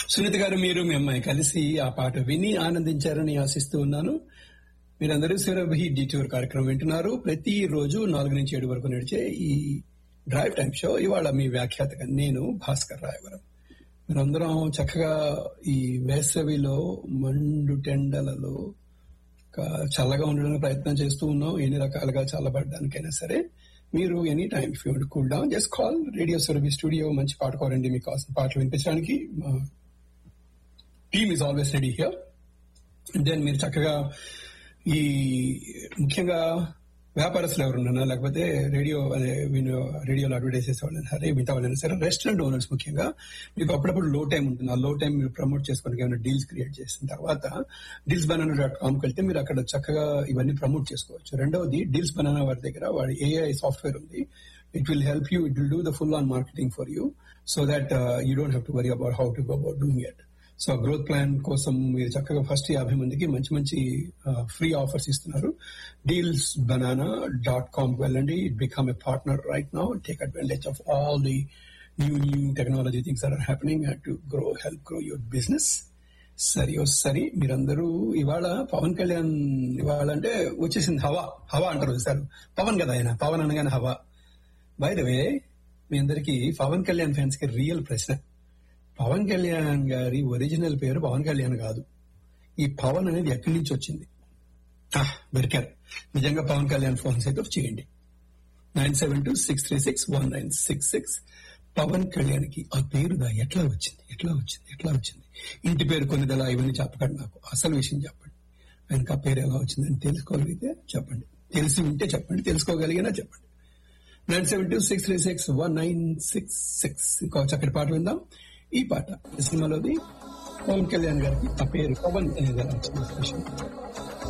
సునీత గారు మీరు మీ అమ్మాయి కలిసి ఆ పాట విని ఆనందించారని ఆశిస్తూ ఉన్నాను మీరందరూ సురభి డిటూర్ కార్యక్రమం వింటున్నారు ప్రతి రోజు నాలుగు నుంచి ఏడు వరకు నడిచే ఈ డ్రైవ్ టైం షో ఇవాళ మీ వ్యాఖ్యాతగా నేను భాస్కర్ రాయవరం మీరందరం చక్కగా ఈ వేసవిలో మండు టెండలలో క- చల్లగా ఉండడానికి ప్రయత్నం చేస్తూ ఉన్నాం ఎన్ని రకాలుగా చల్లబడడానికైనా సరే మీరు any time if you cool down just call radio Surabhi studio మంచి పాట కోరండి మీకు కావాల్సిన పాటలు వినిపించడానికి మా team is always ready here then మీరు చక్కగా ఈ ముఖ్యంగా వ్యాపారస్తులు ఎవరున్నా లేకపోతే రేడియో అదే వినో రేడియోలో అడ్వర్టైజ్ చేసే వాళ్ళని సరే మిగతా వాళ్ళైనా సరే రెస్టారెంట్ ఓనర్స్ ముఖ్యంగా మీకు అప్పుడప్పుడు లో టైం ఉంటుంది ఆ లో టైం మీరు ప్రమోట్ చేసుకోవడానికి ఏమైనా డీల్స్ క్రియేట్ చేసిన తర్వాత డీల్స్ బనానా డాట్ కామ్కి వెళ్తే మీరు అక్కడ చక్కగా ఇవన్నీ ప్రమోట్ చేసుకోవచ్చు రెండవది డీల్స్ బనానా వారి దగ్గర వాడి ఏఐ సాఫ్ట్వేర్ ఉంది it will help you it will do the full on marketing for you so that you don't have to worry about how to go about doing it so growth plan కోసం మీరు చక్కగా first యాభై మందికి మంచి మంచి free offers ఇస్తున్నారు deals banana dot com వెళ్ళండి it become a partner right now take advantage of all the new new technology things are happening to grow help grow your business సరి ఓ సరి మీరందరూ ఇవాళ పవన్ కళ్యాణ్ ఇవాళ అంటే వచ్చేసింది హవా హవా అంటారు సార్ పవన్ కదా ఆయన పవన్ అనగానే హవా బై ద వే మీ అందరికి పవన్ కళ్యాణ్ ఫ్యాన్స్ కి రియల్ ప్రశ్న పవన్ కళ్యాణ్ గారి ఒరిజినల్ పేరు పవన్ కళ్యాణ్ కాదు ఈ పవన్ అనేది ఎక్కడి నుంచి వచ్చింది ఆహ్, దొరికారు నిజంగా పవన్ కళ్యాణ్ ఫోన్ అయితే చేయండి nine seven two six three six one nine six six Pawan Kalyan కి ఆ పేరు దా ఎట్లా వచ్చింది ఎట్లా వచ్చింది ఎట్లా వచ్చింది ఇంటి పేరు కొన్నిదలా ఇవన్నీ చెప్పకండి నాకు అసలు విషయం చెప్పండి ఆయనకి ఆ పేరు ఎలా వచ్చిందని తెలుసుకోగలిగితే చెప్పండి తెలిసి ఉంటే చెప్పండి తెలుసుకోగలిగినా చెప్పండి nine seven two six three six one nine six six ఇంకో చక్కటి పాట విందాం ఈ పాట ఈ సినిమాలోది పవన్ కళ్యాణ్ గారికి ఆ పేరు పవన్ అనేది ఎలా వచ్చింది విషయం